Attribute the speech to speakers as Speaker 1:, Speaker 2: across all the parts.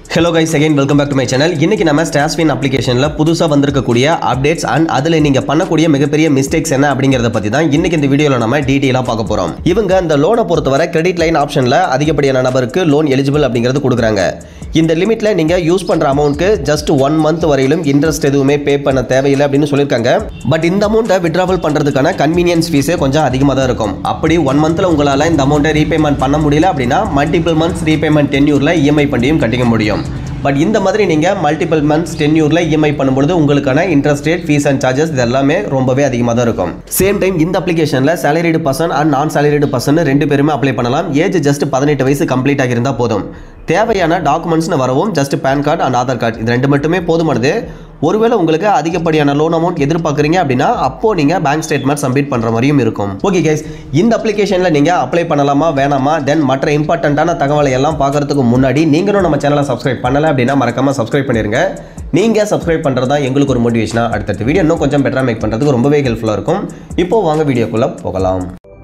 Speaker 1: hello guys again welcome back to my channel இன்னைக்கு நம்ம ஸ்டாஸ்வின் அப்ளிகேஷனில் புதுசாக வந்திருக்கக்கூடிய அப்டேட்ஸ் அண்ட் அதில் நீங்கள் பண்ணக்கூடிய மிகப்பெரிய மிஸ்டேக்ஸ் என்ன அப்படிங்கிறத பற்றி தான் இன்னைக்கு இந்த வீடியோவில் நம்ம டீட்டெயிலாக பார்க்க போகிறோம் இவங்க அந்த லோனை பொறுத்தவரை கிரெடிட் லைன் ஆப்ஷனில் அதிகப்படியான நபருக்கு லோன் எலிஜிபிள் அப்படிங்கிறது கொடுக்குறாங்க இந்த லிமிட்டில் நீங்கள் யூஸ் பண்ணுற அமௌண்ட்க்கு ஜஸ்ட் ஒன் மந்த் வரையிலும் இன்ட்ரெஸ்ட் எதுவுமே பே பண்ண தேவையில்லை அப்படின்னு சொல்லியிருக்காங்க பட் இந்த அமௌண்ட்டை விட்ராவல் பண்ணுறதுக்கான கன்வீனியன்ஸ் ஃபீஸே கொஞ்சம் அதிகமாக தான் இருக்கும் அப்படி ஒன் மந்தில் உங்களால் இந்த அமௌண்ட்டை ரீபேமெண்ட் பண்ண முடியல அப்படின்னா மல்டிபிள் மந்த்ஸ் ரீபேமெண்ட் டென்யூரில் இஎம்ஐ பண்ணியும் கட்டிக்க முடியும் பட் இந்த மாதிரி நீங்கள் மல்டிபிள் மந்த்ஸ் டென்யூரில் இஎம்ஐ பண்ணும்பொழுது உங்களுக்கான interest rate fee and charges இது எல்லாமே ரொம்பவே அதிகமாக தான் இருக்கும் சேம் டைம் இந்த அப்ளிகேஷனில் salaried person and non salaried person ரெண்டு பேருமே அப்ளை பண்ணலாம் ஏஜ் ஜஸ்ட் பதினெட்டு வயசு கம்ப்ளீட் ஆகியிருந்தால் போதும் தேவையான டாக்குமெண்ட்ஸ்னு வரவும் just PAN card and Aadhaar card இது ரெண்டு மட்டுமே போதுமானது ஒருவேளை உங்களுக்கு அதிகப்படியான லோன் அமௌண்ட் எதிர்பார்க்குறீங்க அப்படின்னா அப்போ நீங்கள் பேங்க் ஸ்டேட்மெண்ட் சப்மிட் பண்ணுற மாதிரியும் இருக்கும் ஓகே கைஸ் இந்த அப்ளிகேஷனில் நீங்கள் அப்ளை பண்ணலாமா வேணாமா தென் மற்ற இம்பார்ட்டண்ட்டான தகவலை எல்லாம் பார்க்கறதுக்கு முன்னாடி நீங்களும் நம்ம சேனலை சப்ஸ்கிரைப் பண்ணலை அப்படின்னா மறக்காம சப்ஸ்கிரைப் பண்ணிருங்க நீங்கள் சப்ஸ்கிரைப் பண்ணுறது தான் எங்களுக்கு ஒரு மோட்டிவேஷனாக அடுத்தடுத்த வீடியோ இன்னும் கொஞ்சம் பெட்டராக மேக் பண்ணுறதுக்கு ரொம்பவே ஹெல்ப்ஃபுல்லாக இருக்கும் இப்போ வாங்க வீடியோக்குள்ளே போகலாம்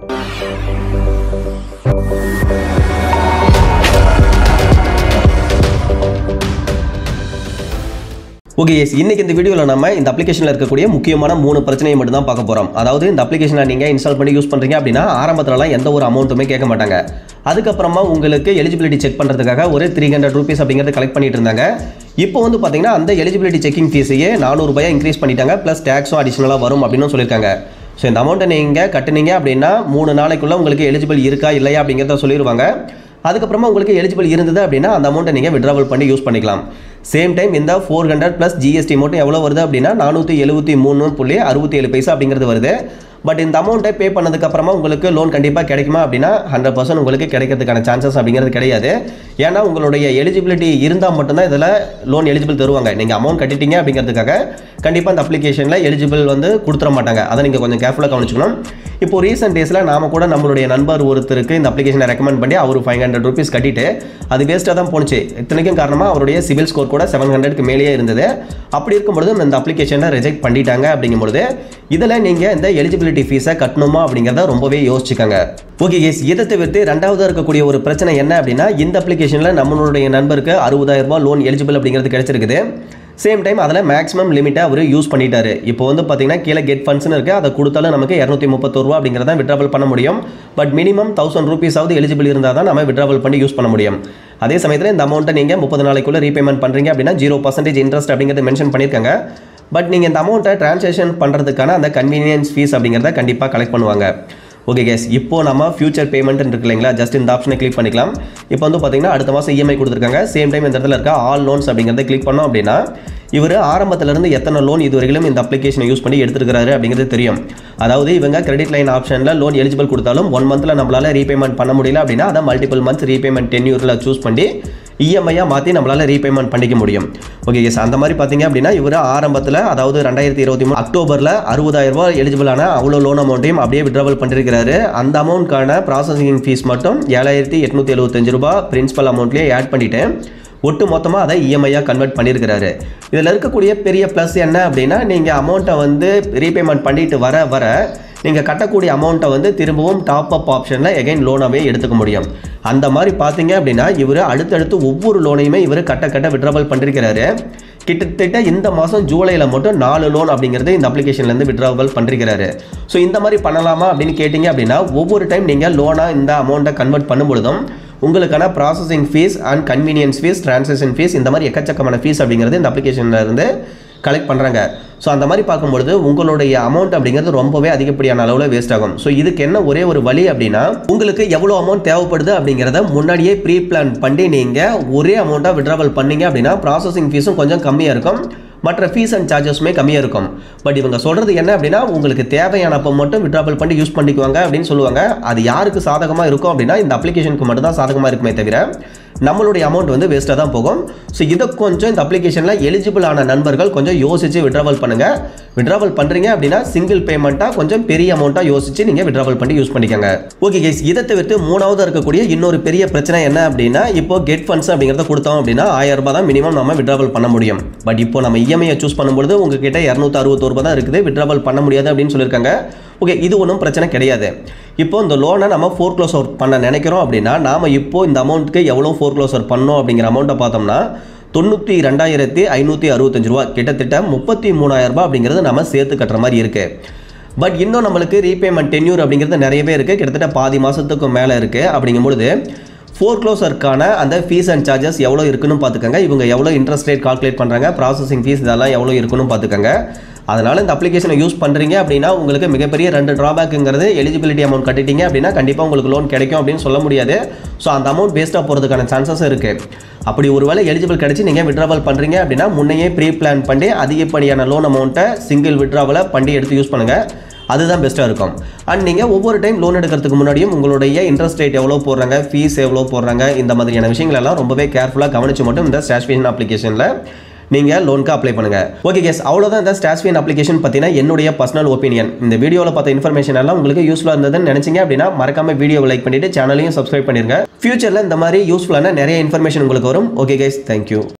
Speaker 1: ஓகே எஸ் இன்னைக்கு இந்த வீடியோவில் நம்ம இந்த அப்ளிகேஷனில் இருக்கக்கூடிய முக்கியமான மூணு பிரச்சனையை மட்டும் தான் பார்க்க போகிறோம் அதாவது இந்த அப்ளிகேஷனை நீங்கள் இன்ஸ்டால் பண்ணி யூஸ் பண்ணுறீங்க அப்படின்னா ஆரம்பத்துலலாம் எந்த ஒரு அமௌண்ட்டுமே கேட்க மாட்டாங்க அதுக்கப்புறமா உங்களுக்கு எலிஜிபிலிட்டி செக் பண்ணுறதுக்காக ஒரு த்ரீ ஹண்ட்ரட் ருபீஸ் அப்படிங்கிறது கலெக்ட் பண்ணிட்டு இருந்தாங்க இப்போ வந்து பார்த்தீங்கன்னா அந்த எலிஜிபிலிட்டி செக்கிங் ஃபீஸையே நானூறுபாயா இன்க்ரீஸ் பண்ணிட்டாங்க ப்ளஸ் டேக்ஸும் அடிஷனலாக வரும் அப்படின்னு சொல்லியிருக்காங்க ஸோ இந்த அமௌண்ட்டை நீங்கள் கட்டுனீங்க அப்படின்னா மூணு நாளைக்குள்ளே உங்களுக்கு எலிஜிபிள் இருக்கா இல்லையா அப்படிங்கிறத சொல்லிடுவாங்க அதுக்கப்புறமா உங்களுக்கு எலிஜிபிள் இருந்தது அப்படின்னா அந்த அமௌண்ட்டை நீங்கள் விட்ராவல் பண்ணி யூஸ் பண்ணிக்கலாம் சேம் டைம் இந்த ஃபோர் ஹண்ட்ரட் ப்ளஸ் ஜிஎஸ்டி மட்டும் எவ்வளோ வருது அப்படின்னா நானூற்றி எழுபத்தி மூணு புள்ளி அறுபத்தி ஏழு பைசா அப்படிங்கிறது வருது பட் இந்த அமௌண்ட்டை பே பண்ணதுக்கப்புறமா உங்களுக்கு லோன் கண்டிப்பாக கிடைக்குமா அப்படின்னா ஹண்ட்ரட் பர்சன்ட் உங்களுக்கு கிடைக்கிறதுக்கான சான்சஸ் அப்படிங்கிறது கிடையாது ஏன்னா உங்களுடைய எலிஜிபிலிட்டி இருந்தால் மட்டும்தான் இதில் லோன் எலிஜிபிள் தருவாங்க நீங்கள் அமௌண்ட் கட்டிட்டீங்க அப்படிங்கிறதுக்காக கண்டிப்பாக இந்த அப்ளிகேஷனில் எலிஜிபிள் வந்து கொடுத்துட மாட்டாங்க அதை நீங்கள் கொஞ்சம் கேர்ஃபுல்லாக கவனிச்சுக்கணும் இப்போ ரீசெண்ட் டேஸில் நாம கூட நம்மளுடைய நண்பர் ஒருத்தருக்கு இந்த அப்ளிகேஷனை ரெக்கமெண்ட் பண்ணி அவர் ஃபைவ் ஹண்ட்ரட் ருபீஸ் கட்டிட்டு அது வேஸ்ட்டாக தான் போணுச்சு இத்தனைக்கும் காரணமாக அவருடைய சிவில் ஸ்கோர் கூட செவன் ஹண்ட்ரட்க்கு மேலேயே இருந்தது அப்படி இருக்கும்பொழுது இந்த அப்ளிகேஷனை ரிஜெக்ட் பண்ணிட்டாங்க அப்படிங்கும்பொழுது இதில் நீங்கள் இந்த எலிஜிபிலிட்டி ஃபீஸை கட்டணுமா அப்படிங்கிறத ரொம்பவே யோசிச்சுக்கோங்க ஓகே கேஸ் இதை தவிர்த்து ரெண்டாவதாக இருக்கக்கூடிய ஒரு பிரச்சனை என்ன அப்படின்னா இந்த அப்ளிகேஷனில் நம்மளுடைய நண்பருக்கு அறுபதாயிரம் ரூபாய் லோன் எலிஜிபிள் அப்படிங்கிறது கிடைச்சிருக்குது சேம் டைம் அதில் மேக்ஸிமம் லிமிட்டை அவர் யூஸ் பண்ணிட்டாரு இப்போ வந்து பார்த்தீங்கன்னா கீழே கெட் ஃபண்ட்ஸ்னு இருக்குது அதை கொடுத்தாலும் நமக்கு இரநூத்தி முப்பத்தொரு ரூபா அப்படிங்கிறத விட்ராவல் பண்ண முடியும் பட் மினிமம் தௌசண்ட் ருபீஸாவது எலிஜிபிள் இருந்தால் தான் நம்ம விட்ராவல் பண்ணி யூஸ் பண்ண முடியும் அதே சமயத்தில் இந்த அமௌண்ட்டை நீங்கள் முப்பது நாளைக்குள்ளே ரீபேமெண்ட் பண்ணுறீங்க அப்படின்னா ஜீரோ பர்சன்டேஜ் இன்ட்ரெஸ்ட் அப்படிங்கிறது மென்ஷன் பண்ணியிருக்காங்க பட் நீங்கள் இந்த அமௌண்ட்டை ட்ரான்சாக்ஷன் பண்ணுறதுக்கான அந்த கன்வீனியன்ஸ் ஃபீஸ் அப்படிங்கிறத கண்டிப்பாக கலெக்ட் பண்ணுவாங்க ஓகே கேஸ் இப்போ நம்ம ஃபியூச்சர் பேமெண்ட் இருக்கு இல்லைங்களா ஜஸ்ட் இந்த ஆப்ஷனை கிளிக் பண்ணிக்கலாம் இப்போ வந்து பார்த்தீங்கன்னா அடுத்த மாதம் இஎம்ஐ கொடுத்துருக்காங்க சேம் டைம் இந்த இடத்துல இருக்க ஆல் லோன்ஸ் அப்படிங்கிறத கிளிக் பண்ணோம் அப்படின்னா இவர் ஆரம்பத்திலிருந்து எத்தனை லோன் இதுவரையிலும் இந்த அப்ளிகேஷனை யூஸ் பண்ணி எடுத்துருக்காரு அப்படிங்கிறது தெரியும் அதாவது இவங்க கிரெடிட் லைன் ஆப்ஷனில் லோன் எலிஜிபிள் கொடுத்தாலும் ஒன் மந்தில் நம்மளால் ரீபேமெண்ட் பண்ண முடியல அப்படின்னா அதை மல்டிபிள் மந்த்ஸ் ரீபேமெண்ட் டென்யூரில் சூஸ் பண்ணி இஎம்ஐயாக மாற்றி நம்மளால் ரீபேமெண்ட் பண்ணிக்க முடியும் ஓகே எஸ் அந்த மாதிரி பார்த்தீங்க அப்படின்னா இவர் ஆரம்பத்தில் அதாவது ரெண்டாயிரத்தி இருபத்தி மூணு அக்டோபரில் அறுபதாயிரம் ரூபாய் எலிஜிபிளான அவ்வளோ லோன் அமௌண்ட்டையும் அப்படியே விட்ராவல் பண்ணிருக்கிறாரு அந்த அமௌண்ட்கான ப்ராசஸிங் ஃபீஸ் மட்டும் ஏழாயிரத்தி எட்நூற்றி எழுபத்தஞ்சு ரூபாய் பிரின்சிபல் அமௌண்ட்லேயே ஆட் பண்ணிவிட்டு ஒட்டு மொத்தமாக அதை இஎம்ஐயாக கன்வெர்ட் பண்ணியிருக்கிறாரு இதில் இருக்கக்கூடிய பெரிய ப்ளஸ் என்ன அப்படின்னா நீங்கள் அமௌண்ட்டை வந்து ரீபேமெண்ட் பண்ணிட்டு வர வர நீங்கள் கட்டக்கூடிய அமௌண்ட்டை வந்து திரும்பவும் டாப் அப் ஆப்ஷனில் எகைன் லோனாகவே எடுத்துக்க முடியும் அந்த மாதிரி பார்த்தீங்க அப்படின்னா இவர் அடுத்தடுத்து ஒவ்வொரு லோனையுமே இவர் கட்ட கட்ட விட்ராவல் பண்ணிருக்கிறாரு கிட்டத்தட்ட இந்த மாதம் ஜூலையில் மட்டும் நாலு லோன் அப்படிங்கிறது இந்த அப்ளிகேஷன்லேருந்து விட்ராவல் பண்ணிருக்கிறாரு ஸோ இந்த மாதிரி பண்ணலாமா அப்படின்னு கேட்டிங்க அப்படின்னா ஒவ்வொரு டைம் நீங்கள் லோனாக இந்த அமௌண்ட்டை கன்வெர்ட் பண்ணும்பொழுதும் உங்களுக்கான processing fee and convenience fee transaction fee இந்த மாதிரி எக்கச்சக்கமான ஃபீஸ் அப்படிங்கிறது இந்த அப்ளிகேஷனில் இருந்து கலெக்ட் பண்ணுறாங்க ஸோ அந்த மாதிரி பார்க்கும்பொழுது உங்களுடைய அமௌண்ட் அப்படிங்கிறது ரொம்பவே அதிகப்படியான அளவில் வேஸ்ட் ஆகும் ஸோ இதுக்கு என்ன ஒரே ஒரு வழி அப்படின்னா உங்களுக்கு எவ்வளோ அமௌண்ட் தேவைப்படுது அப்படிங்கிறத முன்னாடியே ப்ரீ பிளான் பண்ணி நீங்கள் ஒரே அமௌண்ட்டாக விட்ராவல் பண்ணீங்க அப்படின்னா ப்ராசஸிங் ஃபீஸும் கொஞ்சம் கம்மியாக இருக்கும் மற்ற ஃபீஸ் அண்ட் சார்ஜஸுமே கம்மியாக இருக்கும் பட் இவங்க சொல்கிறது என்ன அப்படின்னா உங்களுக்கு தேவையான அப்போ மட்டும் விட்ராவல் பண்ணி யூஸ் பண்ணிக்குவாங்க அப்படின்னு சொல்லுவாங்க அது யாருக்கு சாதகமாக இருக்கும் அப்படின்னா இந்த அப்ளிகேஷனுக்கு மட்டும் தான் சாதகமாக இருக்குமே தவிர நம்மளுடைய அமௌண்ட் வந்து வேஸ்ட்டாக தான் போகும் ஸோ இதை கொஞ்சம் இந்த அப்ளிகேஷனில் எலிஜிபிள் ஆன நண்பர்கள் கொஞ்சம் யோசித்து விட்ராவல் பண்ணுங்கள் விட்ராவல் பண்ணுறீங்க அப்படின்னா சிங்கிள் பேமெண்ட்டாக கொஞ்சம் பெரிய அமௌண்ட்டாக யோசித்து நீங்கள் விட்ராவல் பண்ணி யூஸ் பண்ணிக்கோங்க ஓகே கேஸ் இதை தவிர்த்து மூணாவது இருக்கக்கூடிய இன்னொரு பெரிய பிரச்சனை என்ன அப்படின்னா இப்போ கெட் ஃபண்ட்ஸ் அப்படிங்கிறத கொடுத்தோம் அப்படின்னா ஆயிரம் ரூபாய் தான் மினிமம் நம்ம விட்ராவல் பண்ண முடியும் பட் இப்போ நம்ம இஎம்ஐயை சூஸ் பண்ணும்போது உங்ககிட்ட இரநூத்தி அறுபத்தோரு ரூபாய் தான் இருக்குது விட்ராவல் பண்ண முடியாது அப்படின்னு சொல்லியிருக்காங்க ஓகே இது ஒன்றும் பிரச்சனை கிடையாது இப்போ இந்த லோனை நம்ம ஃபோர் க்ளோஸ் அவுட் பண்ண நினைக்கிறோம் அப்படின்னா நாம இப்போ இந்த அமௌண்ட்டுக்கு எவ்வளோ ஃபோர் க்ளோஸ் அவுட் பண்ணோம் அப்படிங்கிற அமௌண்ட்டை பார்த்தோம்னா தொண்ணூற்றி ரெண்டாயிரத்தி ஐநூற்றி அறுபத்தஞ்சு ரூபா கிட்டத்தட்ட முப்பத்தி மூணாயிரம் ரூபாய் அப்படிங்கிறது நம்ம சேர்த்து கட்டுற மாதிரி இருக்குது பட் இன்னும் நம்மளுக்கு ரீபேமெண்ட் டென்யூர் அப்படிங்கிறது நிறையவே இருக்குது கிட்டத்தட்ட பாதி மாதத்துக்கும் மேலே இருக்குது அப்படிங்கும்பொழுது ஃபோர் க்ளோஸருக்கான அந்த ஃபீஸ் அண்ட் சார்ஜஸ் எவ்வளோ இருக்குன்னு பார்த்துக்கங்க இவங்க எவ்வளோ இன்ட்ரெஸ்ட் ரேட் கால்குலேட் பண்ணுறாங்க ப்ராசஸிங் ஃபீஸ் இதெல்லாம் எவ்வளோ இருக்குன்னு பார்த்துக்கங்க அதனால் இந்த அப்ளிகேஷனை யூஸ் பண்ணுறீங்க அப்படின்னா உங்களுக்கு மிகப்பெரிய ரெண்டு ட்ராபேக்குங்கிறது எலிஜிபிலிட்டி அமௌண்ட் கட்டிட்டீங்க அப்படின்னா கண்டிப்பாக உங்களுக்கு லோன் கிடைக்கும் அப்படின்னு சொல்ல முடியாது ஸோ அந்த அமௌண்ட் வேஸ்ட்டாக போகிறதுக்கான சான்சஸ் இருக்குது அப்படி ஒருவேளை எலிஜிபிள் கிடச்சி நீங்கள் விட்ராவல் பண்ணுறீங்க அப்படின்னா முன்னையே ப்ரீ பிளான் பண்ணி அதிகப்படியான லோன் அமௌண்ட்டை சிங்கிள் விட்ராவலை பண்ணி எடுத்து யூஸ் பண்ணுங்கள் அதுதான் பெஸ்ட்டாக இருக்கும் அண்ட் நீங்கள் ஒவ்வொரு டைம் லோன் எடுக்கிறதுக்கு முன்னாடியும் உங்களுடைய இன்ட்ரெஸ்ட் ரேட் எவ்வளோ போடுறாங்க ஃபீஸ் எவ்வளோ போடுறாங்க இந்த மாதிரியான விஷயங்கள் எல்லாம் ரொம்பவே கேர்ஃபுல்லாக கவனிச்சு மட்டும் இந்த ஸ்டாஷ்பியன் அப்ளிகேஷனில் நீங்கள் லோனுக்கு அப்ளை பண்ணுங்கள் ஓகே கேஸ் அவ்வளோதான் இந்த ஸ்டாஷ்பியன் அப்ளிகேஷன் பற்றின என்னுடைய பர்சனல் ஒப்பீனியன் இந்த வீடியோவில் பார்த்த இன்ஃபர்மேஷன் எல்லாம் உங்களுக்கு யூஸ்ஃபுல்லாக இருந்ததுன்னு நினச்சிங்க அப்படின்னா மறக்காம வீடியோவை லைக் பண்ணிவிட்டு சேனலையும் சப்ஸ்கிரைப் பண்ணிருங்க ஃபியூச்சரில் இந்த மாதிரி யூஸ்ஃபுல்லான நிறைய இன்ஃபர்மேஷன் உங்களுக்கு வரும் ஓகே கேஸ் தேங்க்யூ